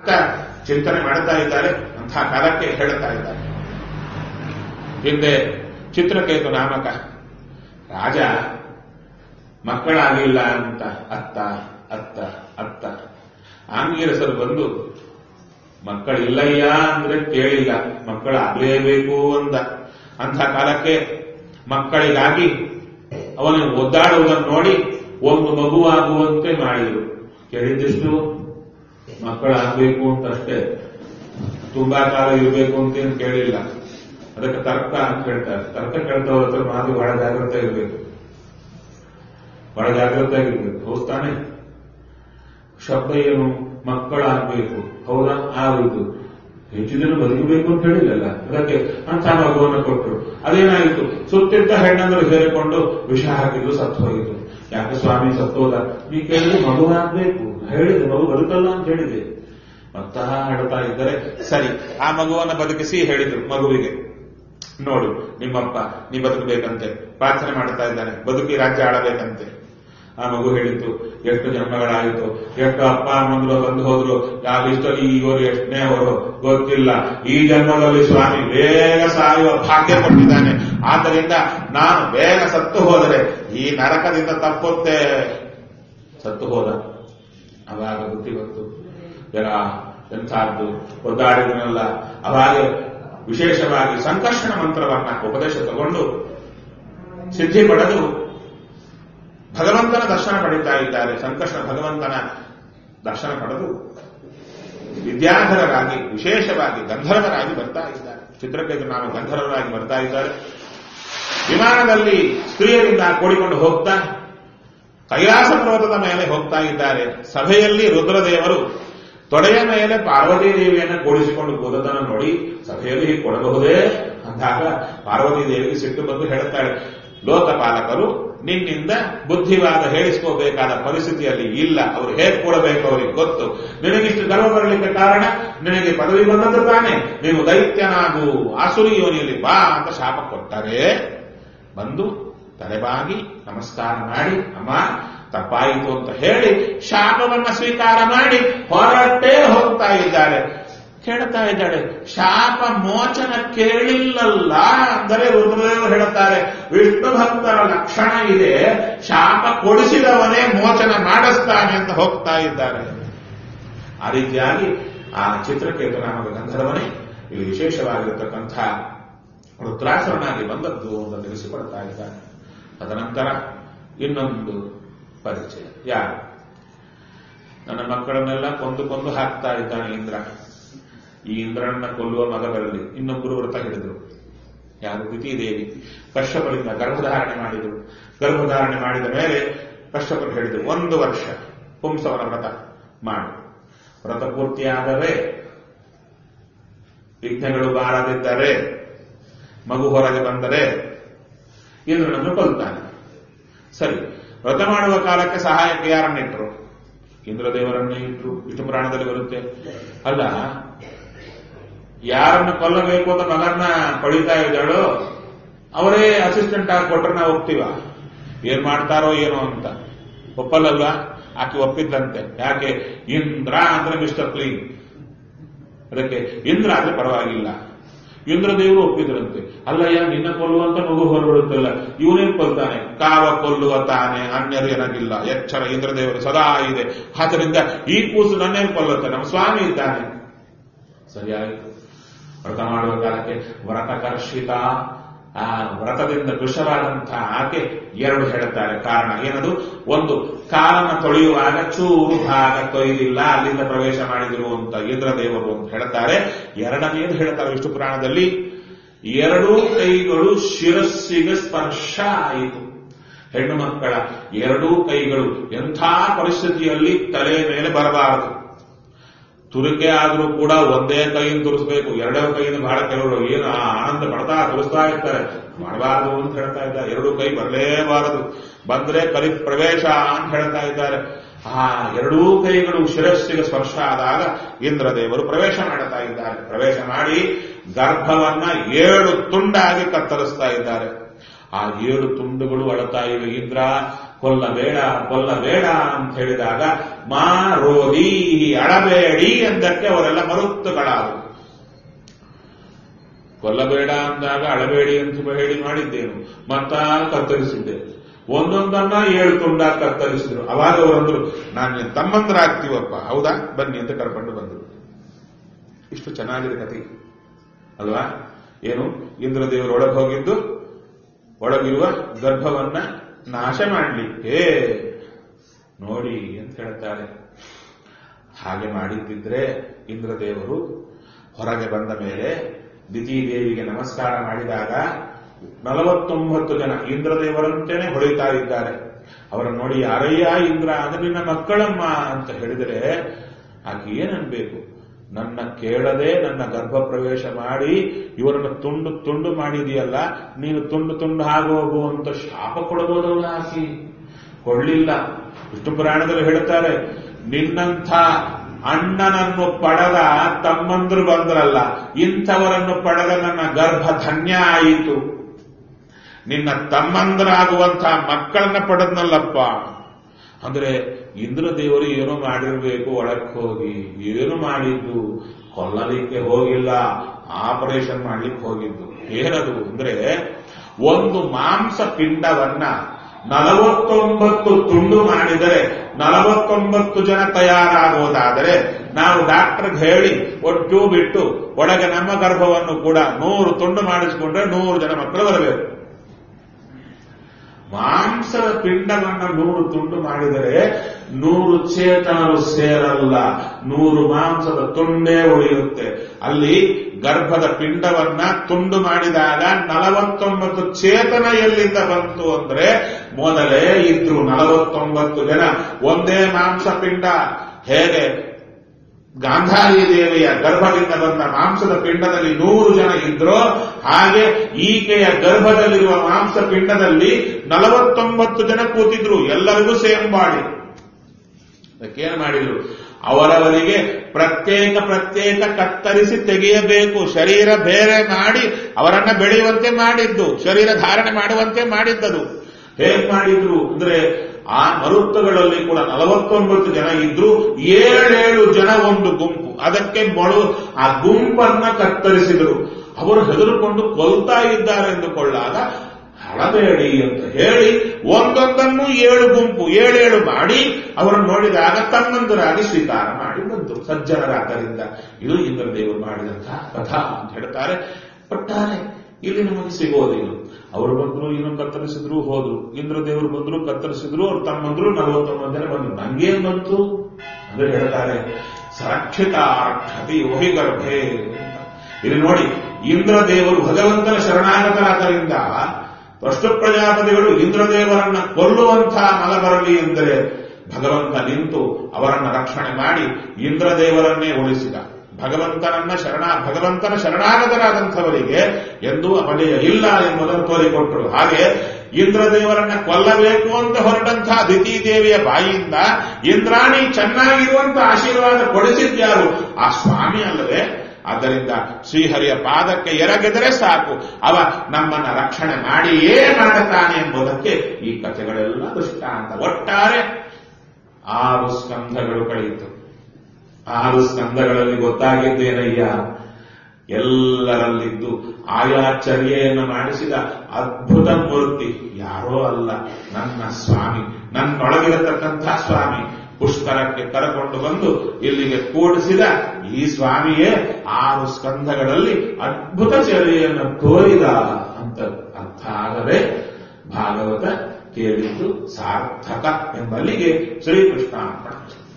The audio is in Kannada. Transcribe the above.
ಅಂತ ಚಿಂತನೆ ಮಾಡ್ತಾ ಇದ್ದಾರೆ ಅಂತಹ ಕಾಲಕ್ಕೆ ಹೇಳ್ತಾ ಇದ್ದಾರೆ ಹಿಂದೆ ಚಿತ್ರಕೇತು ನಾಮಕ ರಾಜ ಮಕ್ಕಳಾಗಿಲ್ಲ ಅಂತ ಅತ್ತ ಅತ್ತ ಅತ್ತ ಆಂಗೀರಸರು ಬಂದು ಮಕ್ಕಳಿಲ್ಲಯ್ಯ ಅಂದ್ರೆ ಕೇಳಿಲ್ಲ ಮಕ್ಕಳಾಗಲೇಬೇಕು ಅಂದ ಅಂಥ ಕಾಲಕ್ಕೆ ಮಕ್ಕಳಿಗಾಗಿ ಅವನು ಒದ್ದಾಡುವುದನ್ನು ನೋಡಿ ಒಂದು ಮಗುವಾಗುವಂತೆ ಮಾಡಿದರು ಕೇಳಿದ್ದೆಷ್ಟು ಮಕ್ಕಳಾಗಬೇಕು ಅಂತ ಅಷ್ಟೇ ತುಂಬಾ ಕಾಲ ಇರಬೇಕು ಅಂತೇನು ಕೇಳಿಲ್ಲ ಅದಕ್ಕೆ ತರ್ಕ ಅಂತ ಹೇಳ್ತಾರೆ ತರ್ಕ ಕೇಳ್ತವ್ರ ಹತ್ರ ಮಾತು ಬಹಳ ಜಾಗ್ರತೆ ಇರಬೇಕು ಬಹಳ ಜಾಗ್ರತೆ ಆಗಿರ್ಬೇಕು ಹೌದು ತಾನೆ ಶಬ್ದ ಏನು ಮಕ್ಕಳಾಗಬೇಕು ಹೌದಾ ಆಗೋಯ್ತು ಹೆಚ್ಚು ದಿನ ಬದುಕಬೇಕು ಅಂತ ಹೇಳಿಲ್ಲಲ್ಲ ಅದಕ್ಕೆ ಅಂಥ ಮಗುವನ್ನು ಕೊಟ್ಟರು ಅದೇನಾಯಿತು ಸುತ್ತಿದ್ದ ಹೆಣ್ಣಂದ್ರೆ ಸೇರಿಕೊಂಡು ವಿಷ ಹಾಕಿದ್ರು ಸತ್ತು ಹೋಗಿತ್ತು ಯಾಕೆ ಸ್ವಾಮಿ ಸತ್ತೋದ ನೀ ಕೇಳಿದ್ರೆ ಮಗುವಾಗಬೇಕು ಹೇಳಿದೆ ಮಗು ಬದುಕಲ್ಲ ಅಂತ ಹೇಳಿದೆ ಮತ್ತ ಹೇಳ್ತಾ ಇದ್ದರೆ ಸರಿ ಆ ಮಗುವನ್ನು ಬದುಕಿಸಿ ಹೇಳಿದ್ರು ಮಗುವಿಗೆ ನೋಡು ನಿಮ್ಮಪ್ಪ ನೀ ಬದುಕಬೇಕಂತೆ ಪ್ರಾರ್ಥನೆ ಮಾಡ್ತಾ ಇದ್ದಾನೆ ಬದುಕಿ ರಾಜ್ಯ ಆಳಬೇಕಂತೆ ಆ ಮಗು ಹೇಳಿತ್ತು ಎಷ್ಟು ಜನ್ಮಗಳಾಯಿತು ಎಷ್ಟು ಅಪ್ಪ ಅಮ್ಮಂದ್ರು ಬಂದು ಹೋದ್ರು ಯಾವ ಇಷ್ಟಲ್ಲಿ ಇವರು ಎಷ್ಟನೇ ಅವರು ಗೊತ್ತಿಲ್ಲ ಈ ಜನ್ಮದಲ್ಲಿ ಸ್ವಾಮಿ ಬೇಗ ಸಾಯುವ ಭಾಗ್ಯ ಕೊಟ್ಟಿದ್ದಾನೆ ಆದ್ದರಿಂದ ನಾನು ಬೇಗ ಸತ್ತು ಹೋದರೆ ಈ ನರಕದಿಂದ ತಪ್ಪುತ್ತೆ ಸತ್ತು ಹೋದ ಅವಾಗ ಬುದ್ಧಿ ಬಂತು ಜನ ಎಂಥದ್ದು ಒದ್ದಾಡಿದನಲ್ಲ ಅವಾಗ ವಿಶೇಷವಾಗಿ ಸಂಕರ್ಷಣ ಮಂತ್ರವನ್ನ ಉಪದೇಶ ತಗೊಂಡು ಸಿದ್ಧಿ ಪಡೆದು ಭಗವಂತನ ದರ್ಶನ ಪಡಿತಾ ಇದ್ದಾರೆ ಸಂಕರ್ಷಣ ಭಗವಂತನ ದರ್ಶನ ಪಡೆದು ವಿದ್ಯಾಧರರಾಗಿ ವಿಶೇಷವಾಗಿ ಗಂಧರ್ವರಾಗಿ ಬರ್ತಾ ಇದ್ದಾರೆ ಚಿತ್ರಕೇತು ನಾವು ಗಂಧರ್ವರಾಗಿ ಬರ್ತಾ ಇದ್ದಾರೆ ವಿಮಾನದಲ್ಲಿ ಸ್ತ್ರೀಯರಿಂದ ಕೂಡಿಕೊಂಡು ಹೋಗ್ತಾ ಕೈಲಾಸ ಪರ್ವತದ ಮೇಲೆ ಹೋಗ್ತಾ ಇದ್ದಾರೆ ಸಭೆಯಲ್ಲಿ ರುದ್ರದೇವರು ತೊಡೆಯ ಮೇಲೆ ಪಾರ್ವತಿ ದೇವಿಯನ್ನು ಕೂಡಿಸಿಕೊಂಡು ಕೂದದನ್ನು ನೋಡಿ ಸಭೆಯಲ್ಲಿ ಹೀಗೆ ಕೊಡಬಹುದೇ ಅಂದಾಗ ಪಾರ್ವತಿ ದೇವಿಗೆ ಸಿಟ್ಟು ಬಂದು ಹೇಳುತ್ತಾಳೆ ಲೋಕಪಾಲಕರು ನಿನ್ನಿಂದ ಬುದ್ಧಿವಾದ ಹೇಳಿಸ್ಕೋಬೇಕಾದ ಪರಿಸ್ಥಿತಿಯಲ್ಲಿ ಇಲ್ಲ ಅವರು ಹೇಗೆ ಕೊಡಬೇಕು ಅವರಿಗೆ ಗೊತ್ತು ನಿನಗಿಷ್ಟು ಗರ್ವ ಬರಲಿಕ್ಕೆ ಕಾರಣ ನಿನಗೆ ಪದವಿ ಬಂದದ್ದು ತಾನೆ ನೀನು ದೈತ್ಯನಾಗು ಆಸುರಿ ಯೋನಿಯಲ್ಲಿ ಬಾ ಅಂತ ಶಾಪ ಕೊಟ್ಟರೆ ಬಂದು ತಲೆಬಾಗಿ ನಮಸ್ಕಾರ ಮಾಡಿ ಅಮ್ಮ ತಪ್ಪಾಯಿತು ಅಂತ ಹೇಳಿ ಶಾಪವನ್ನ ಸ್ವೀಕಾರ ಮಾಡಿ ಹೊರಟೇ ಹೋಗ್ತಾ ಇದ್ದಾರೆ ಕೇಳ್ತಾ ಇದ್ದಾಳೆ ಶಾಪ ಮೋಚನ ಕೇಳಿಲ್ಲಲ್ಲ ಅಂದರೆ ರುದ್ರದೇವರು ಹೇಳುತ್ತಾರೆ ವಿಷ್ಣು ಭಕ್ತರ ಲಕ್ಷಣ ಇದೆ ಶಾಪ ಕೊಡಿಸಿದವನೇ ಮೋಚನ ಮಾಡಿಸ್ತಾನೆ ಅಂತ ಹೋಗ್ತಾ ಇದ್ದಾರೆ ಆ ರೀತಿಯಾಗಿ ಆ ಚಿತ್ರಕೇತು ನಾಮಕ ಗಂಧರ್ವನೇ ಇಲ್ಲಿ ವಿಶೇಷವಾಗಿರತಕ್ಕಂಥ ರುದ್ರಾಸುರನಾಗಿ ಬಂದದ್ದು ಅಂತ ತಿಳಿಸಿಕೊಡ್ತಾ ಇದ್ದಾನೆ ತದನಂತರ ಇನ್ನೊಂದು ಪರಿಚಯ ಯಾರು ನನ್ನ ಮಕ್ಕಳನ್ನೆಲ್ಲ ಕೊಂದು ಕೊಂದು ಹಾಕ್ತಾ ಇದ್ದಾನೆ ಇಂದ್ರ ಈ ಇಂದ್ರನನ್ನ ಕೊಲ್ಲುವ ಮಗ ಬರಲಿ ಇನ್ನೊಬ್ಬರು ವ್ರತ ಹಿಡಿದ್ರು ಯಾರು ದೇವಿ ಕಶ್ಯಪರಿಂದ ಗರ್ಭಧಾರಣೆ ಮಾಡಿದರು ಗರ್ಭಧಾರಣೆ ಮಾಡಿದ ಮೇಲೆ ಕಶ್ಯಪರು ಹೇಳಿದರು ಒಂದು ವರ್ಷ ಪುಂಸವನ ವ್ರತ ಮಾಡು ವ್ರತ ಪೂರ್ತಿಯಾದರೆ ವಿಘ್ನಗಳು ಬಾರದಿದ್ದರೆ ಮಗು ಹೊರಗೆ ಬಂದರೆ ಇಂದ್ರನನ್ನು ಕೊಲ್ತಾನೆ ಸರಿ ವ್ರತ ಮಾಡುವ ಕಾಲಕ್ಕೆ ಸಹಾಯಕ್ಕೆ ಯಾರನ್ನಿಟ್ರು ಇಂದ್ರದೇವರನ್ನೇ ಇಟ್ರು ವಿಷ್ಣು ಪುರಾಣದಲ್ಲಿ ಬರುತ್ತೆ ಅಲ್ಲ ಯಾರನ್ನು ಕೊಲ್ಲಬೇಕು ಅಂತ ಮಗನ್ನ ಪಡಿತಾ ಇದ್ದಾಳೋ ಅವರೇ ಅಸಿಸ್ಟೆಂಟ್ ಆಗಿ ಕೊಟ್ರೆ ನಾವು ಒಪ್ತೀವ ಏನ್ ಮಾಡ್ತಾರೋ ಏನೋ ಅಂತ ಒಪ್ಪಲ್ಲಲ್ವ ಆಕೆ ಒಪ್ಪಿದ್ದಂತೆ ಯಾಕೆ ಇಂದ್ರ ಅಂದ್ರೆ ಮಿಸ್ಟರ್ ಕ್ಲೀನ್ ಅದಕ್ಕೆ ಇಂದ್ರ ಆದ್ರೆ ಪರವಾಗಿಲ್ಲ ಇಂದ್ರದೇವರು ಒಪ್ಪಿದ್ರಂತೆ ಅಲ್ಲಯ್ಯ ನಿನ್ನ ಕೊಲ್ಲುವಂತ ಮಗು ಹೊರಬಿಡುತ್ತಲ್ಲ ಇವನೇನ್ ಕೊಲ್ತಾನೆ ಕಾವ ಕೊಲ್ಲುವ ತಾನೆ ಅನ್ಯರು ಏನಾಗಿಲ್ಲ ಎಚ್ಚರ ಇಂದ್ರದೇವರು ಸದಾ ಇದೆ ಆದ್ದರಿಂದ ಈ ಕೂಸು ನನ್ನೇನು ಕೊಲ್ಲುತ್ತೆ ನಮ್ಮ ಸ್ವಾಮಿ ಇದ್ದಾನೆ ಸರಿಯಾಯಿತು ವ್ರತ ಮಾಡುವ ಕಾಲಕ್ಕೆ ವ್ರತಕರ್ಷಿತ ಆ ವ್ರತದಿಂದ ಕೃಶವಾದಂತಹ ಆಕೆ ಎರಡು ಹೇಳುತ್ತಾರೆ ಕಾರಣ ಏನದು ಒಂದು ಕಾಲನ ತೊಳೆಯುವಾಗ ಚೂರು ಭಾಗ ತೊಯ್ದಿಲ್ಲ ಅಲ್ಲಿಂದ ಪ್ರವೇಶ ಮಾಡಿದರು ಅಂತ ಇಂದ್ರದೇವರು ಅಂತ ಹೇಳ್ತಾರೆ ಎರಡನೆಯದು ಹೇಳ್ತಾರೆ ವಿಷ್ಣು ಪುರಾಣದಲ್ಲಿ ಎರಡೂ ಕೈಗಳು ಶಿರಸ್ಸಿಗೆ ಸ್ಪರ್ಶ ಆಯಿತು ಹೆಣ್ಣು ಮಕ್ಕಳ ಎರಡೂ ಕೈಗಳು ಎಂಥ ಪರಿಸ್ಥಿತಿಯಲ್ಲಿ ತಲೆ ಮೇಲೆ ಬರಬಾರದು ತುರಿಕೆ ಆದರೂ ಕೂಡ ಒಂದೇ ಕೈಯಿಂದ ತುರಿಸ್ಬೇಕು ಎರಡೇ ಕೈಯಿಂದ ಬಹಳ ಕೆಲವರು ಏನು ಆ ಆನಂದ ಪಡ್ತಾ ತುರಿಸ್ತಾ ಇರ್ತಾರೆ ಮಾಡಬಾರದು ಅಂತ ಹೇಳ್ತಾ ಇದ್ದಾರೆ ಎರಡು ಕೈ ಬರಲೇಬಾರದು ಬಂದ್ರೆ ಕಲಿ ಪ್ರವೇಶ ಅಂತ ಹೇಳ್ತಾ ಇದ್ದಾರೆ ಆ ಎರಡೂ ಕೈಗಳು ಶಿರಸ್ಸಿಗೆ ಸ್ಪರ್ಶ ಆದಾಗ ಇಂದ್ರದೇವರು ಪ್ರವೇಶ ಮಾಡ್ತಾ ಇದ್ದಾರೆ ಪ್ರವೇಶ ಮಾಡಿ ಗರ್ಭವನ್ನ ಏಳು ತುಂಡಾಗಿ ಕತ್ತರಿಸ್ತಾ ಇದ್ದಾರೆ ಆ ಏಳು ತುಂಡುಗಳು ಅಳತಾ ಇವೆ ಇಂದ್ರ ಕೊಲ್ಲಬೇಡ ಕೊಲ್ಲಬೇಡ ಅಂತ ಹೇಳಿದಾಗ ಮಾರೋದಿ ಅಳಬೇಡಿ ಎಂದಕ್ಕೆ ಅವರೆಲ್ಲ ಮರುತ್ತುಗಳಾದವು ಕೊಲ್ಲಬೇಡ ಅಂದಾಗ ಅಳಬೇಡಿ ಅಂತ ಹೇಳಿ ಮಾಡಿದ್ದೇನು ಮತ್ತ ಕತ್ತರಿಸಿದ್ದೆ ಒಂದೊಂದನ್ನ ಏಳು ತುಂಡ ಕತ್ತರಿಸಿದ್ರು ಅವಾಗ ಅವರಂದ್ರು ನಾನು ನಿನ್ನ ತಮ್ಮಂದ್ರಾಗ್ತೀವಪ್ಪ ಹೌದಾ ಬನ್ನಿ ಅಂತ ಕರ್ಕೊಂಡು ಬಂದರು ಇಷ್ಟು ಚೆನ್ನಾಗಿದೆ ಕಥೆ ಅಲ್ವಾ ಏನು ಇಂದ್ರದೇವರು ಒಳಗೆ ಹೋಗಿದ್ದು ಒಳಗಿರುವ ಗರ್ಭವನ್ನ ನಾಶ ಮಾಡಲಿಕ್ಕೆ ನೋಡಿ ಅಂತ ಹೇಳ್ತಾರೆ ಹಾಗೆ ಮಾಡಿದ್ದಿದ್ರೆ ಇಂದ್ರದೇವರು ಹೊರಗೆ ಬಂದ ಮೇಲೆ ದೇವಿಗೆ ನಮಸ್ಕಾರ ಮಾಡಿದಾಗ ನಲವತ್ತೊಂಬತ್ತು ಜನ ಇಂದ್ರದೇವರಂತೆಯೇ ಹೊಳಿತಾ ಇದ್ದಾರೆ ಅವರನ್ನು ನೋಡಿ ಯಾರಯ್ಯ ಇಂದ್ರ ಅಂದ್ರೆ ನಿನ್ನ ಮಕ್ಕಳಮ್ಮ ಅಂತ ಹೇಳಿದರೆ ಆಕೆ ಏನನ್ಬೇಕು ನನ್ನ ಕೇಳದೆ ನನ್ನ ಗರ್ಭ ಪ್ರವೇಶ ಮಾಡಿ ಇವರನ್ನು ತುಂಡು ತುಂಡು ಮಾಡಿದೆಯಲ್ಲ ನೀನು ತುಂಡು ತುಂಡು ಆಗೋಗು ಅಂತ ಶಾಪ ಕೊಡಬಹುದಲ್ಲ ಆಕಿ ಕೊಡ್ಲಿಲ್ಲ ವಿಷ್ಣು ಪುರಾಣದಲ್ಲಿ ಹೇಳ್ತಾರೆ ನಿನ್ನಂಥ ಅಣ್ಣನನ್ನು ಪಡೆದ ತಮ್ಮಂದ್ರು ಬಂದ್ರಲ್ಲ ಇಂಥವರನ್ನು ಪಡೆದ ನನ್ನ ಗರ್ಭ ಧನ್ಯ ಆಯಿತು ನಿನ್ನ ತಮ್ಮಂದರಾಗುವಂತಹ ಮಕ್ಕಳನ್ನ ಪಡೆದ್ನಲ್ಲಪ್ಪ ಅಂದ್ರೆ ಇಂದ್ರದೇವರು ಏನೋ ಮಾಡಿರ್ಬೇಕು ಒಳಕ್ಕೆ ಹೋಗಿ ಏನು ಮಾಡಿದ್ದು ಕೊಲ್ಲಲಿಕ್ಕೆ ಹೋಗಿಲ್ಲ ಆಪರೇಷನ್ ಮಾಡ್ಲಿಕ್ಕೆ ಹೋಗಿದ್ದು ಏನದು ಅಂದ್ರೆ ಒಂದು ಮಾಂಸ ಪಿಂಡವನ್ನ ನಲವತ್ತೊಂಬತ್ತು ತುಂಡು ಮಾಡಿದರೆ ನಲವತ್ತೊಂಬತ್ತು ಜನ ತಯಾರಾಗುವುದಾದರೆ ನಾವು ಡಾಕ್ಟರ್ಗೆ ಹೇಳಿ ಒಟ್ಟು ಬಿಟ್ಟು ಒಳಗೆ ನಮ್ಮ ಗರ್ಭವನ್ನು ಕೂಡ ನೂರು ತುಂಡು ಮಾಡಿಸಿಕೊಂಡ್ರೆ ನೂರು ಜನ ಮಕ್ಕಳು ಬರಬೇಕು ಮಾಂಸದ ಪಿಂಡವನ್ನ ನೂರು ತುಂಡು ಮಾಡಿದರೆ ನೂರು ಚೇತನರು ಸೇರಲ್ಲ ನೂರು ಮಾಂಸದ ತುಂಡೇ ಉಳಿಯುತ್ತೆ ಅಲ್ಲಿ ಗರ್ಭದ ಪಿಂಡವನ್ನ ತುಂಡು ಮಾಡಿದಾಗ ನಲವತ್ತೊಂಬತ್ತು ಚೇತನ ಎಲ್ಲಿಂದ ಬಂತು ಅಂದ್ರೆ ಮೊದಲೇ ಇದ್ರು ನಲವತ್ತೊಂಬತ್ತು ಜನ ಒಂದೇ ಮಾಂಸ ಪಿಂಡ ಹೇಗೆ ಗಾಂಧಾರಿ ದೇವಿಯ ಗರ್ಭದಿಂದ ಬಂದ ಮಾಂಸದ ಪಿಂಡದಲ್ಲಿ ನೂರು ಜನ ಇದ್ರೋ ಹಾಗೆ ಈಕೆಯ ಗರ್ಭದಲ್ಲಿರುವ ಮಾಂಸ ಪಿಂಡದಲ್ಲಿ ನಲವತ್ತೊಂಬತ್ತು ಜನ ಕೂತಿದ್ರು ಎಲ್ಲರಿಗೂ ಸೇಮ್ ಬಾಡಿ ಅದಕ್ಕೇನು ಮಾಡಿದ್ರು ಅವರವರಿಗೆ ಪ್ರತ್ಯೇಕ ಪ್ರತ್ಯೇಕ ಕತ್ತರಿಸಿ ತೆಗೆಯಬೇಕು ಶರೀರ ಬೇರೆ ಮಾಡಿ ಅವರನ್ನ ಬೆಳೆಯುವಂತೆ ಮಾಡಿದ್ದು ಶರೀರ ಧಾರಣೆ ಮಾಡುವಂತೆ ಮಾಡಿದ್ದದು ಹೇಗ್ ಮಾಡಿದ್ರು ಅಂದ್ರೆ ಆ ಮರುತ್ತಗಳಲ್ಲಿ ಕೂಡ ನಲವತ್ತೊಂಬತ್ತು ಜನ ಇದ್ರು ಏಳೇಳು ಜನ ಒಂದು ಗುಂಪು ಅದಕ್ಕೆ ಮೊಳು ಆ ಗುಂಪನ್ನ ಕತ್ತರಿಸಿದರು ಅವರು ಹೆದರುಕೊಂಡು ಕೊಲ್ತಾ ಇದ್ದಾರೆ ಎಂದುಕೊಳ್ಳಾಗ ಹಳಬೇಡಿ ಅಂತ ಹೇಳಿ ಒಂದೊಂದನ್ನು ಏಳು ಗುಂಪು ಏಳೇಳು ಮಾಡಿ ಅವರನ್ನು ನೋಡಿದಾಗ ತಮ್ಮಂದರಾಗಿ ಸ್ವೀಕಾರ ಮಾಡಿ ಬಂತು ಸಜ್ಜನರಾದ್ದರಿಂದ ಇದು ಇಂದ್ರದೇವರು ಮಾಡಿದಂತಹ ಕಥಾ ಅಂತ ಹೇಳ್ತಾರೆ ಒಟ್ಟಾರೆ ಇಲ್ಲಿ ನಮಗೆ ಸಿಗೋದಿಲ್ಲ ಅವರು ಬಂದ್ರು ಇನ್ನೂ ಕತ್ತರಿಸಿದ್ರು ಹೋದ್ರು ಇಂದ್ರದೇವರು ಬಂದ್ರು ಕತ್ತರಿಸಿದ್ರು ಅವ್ರು ತಮ್ಮಂದ್ರು ನಲವತ್ತೊಂಬತ್ತು ಜನ ಬಂದ್ರು ನಂಗೇನ್ ಬಂತು ಅಂದ್ರೆ ಹೇಳ್ತಾರೆ ಸರಕ್ಷಿತಾರ್ಥತಿ ಓಹಿ ಗರ್ಭೆ ಇಲ್ಲಿ ನೋಡಿ ಇಂದ್ರದೇವರು ಭಗವಂತನ ಶರಣಾಗತರಾದ್ದರಿಂದ ಅಷ್ಟು ಪ್ರಜಾಪತಿಗಳು ಇಂದ್ರದೇವರನ್ನ ಕೊಲ್ಲುವಂತಹ ಮಗ ಬರಲಿ ಎಂದರೆ ಭಗವಂತ ನಿಂತು ಅವರನ್ನ ರಕ್ಷಣೆ ಮಾಡಿ ಇಂದ್ರದೇವರನ್ನೇ ಉಳಿಸಿದ ಭಗವಂತನನ್ನ ಶರಣ ಭಗವಂತನ ಶರಣಾಗತರಾದಂಥವರಿಗೆ ಎಂದೂ ಅಪಜಯ ಇಲ್ಲ ಎಂಬುದನ್ನು ತೋರಿಕೊಟ್ಟರು ಹಾಗೆ ಇಂದ್ರದೇವರನ್ನ ಕೊಲ್ಲಬೇಕು ಅಂತ ಹೊರಟಂತಹ ದಿತಿ ದೇವಿಯ ಬಾಯಿಯಿಂದ ಇಂದ್ರಾಣಿ ಚೆನ್ನಾಗಿರುವಂತ ಆಶೀರ್ವಾದ ಕೊಡಿಸಿದ್ಯಾರು ಆ ಸ್ವಾಮಿ ಅಲ್ಲವೇ ಆದ್ದರಿಂದ ಶ್ರೀಹರಿಯ ಪಾದಕ್ಕೆ ಎರಗಿದರೆ ಸಾಕು ಅವ ನಮ್ಮನ್ನ ರಕ್ಷಣೆ ಮಾಡಿಯೇ ಮಾಡುತ್ತಾನೆ ಎಂಬುದಕ್ಕೆ ಈ ಕಥೆಗಳೆಲ್ಲ ದೃಷ್ಟಾಂತ ಒಟ್ಟಾರೆ ಆರು ಸ್ಕಂಧಗಳು ಕಳೆಯಿತು ಆರು ಸ್ಕಂದಗಳಲ್ಲಿ ಗೊತ್ತಾಗಿದ್ದೇನಯ್ಯ ಎಲ್ಲರಲ್ಲಿದ್ದು ಆಯಾ ಚರ್ಯೆಯನ್ನು ಮಾಡಿಸಿದ ಅದ್ಭುತ ಮೂರ್ತಿ ಯಾರೋ ಅಲ್ಲ ನನ್ನ ಸ್ವಾಮಿ ನನ್ನೊಳಗಿರತಕ್ಕಂಥ ಸ್ವಾಮಿ ಪುಷ್ಕರಕ್ಕೆ ಕರಕೊಂಡು ಬಂದು ಇಲ್ಲಿಗೆ ಕೂಡಿಸಿದ ಈ ಸ್ವಾಮಿಯೇ ಆರು ಸ್ಕಂಧಗಳಲ್ಲಿ ಅದ್ಭುತ ಚರ್ಯೆಯನ್ನು ತೋರಿದ ಅಂತ ಅರ್ಥ ಆಗದೆ ಭಾಗವತ ಕೇಳಿದ್ದು ಸಾರ್ಥಕ ಎಂಬಲ್ಲಿಗೆ ಶ್ರೀಕೃಷ್ಣ ಅರ್ಪಣ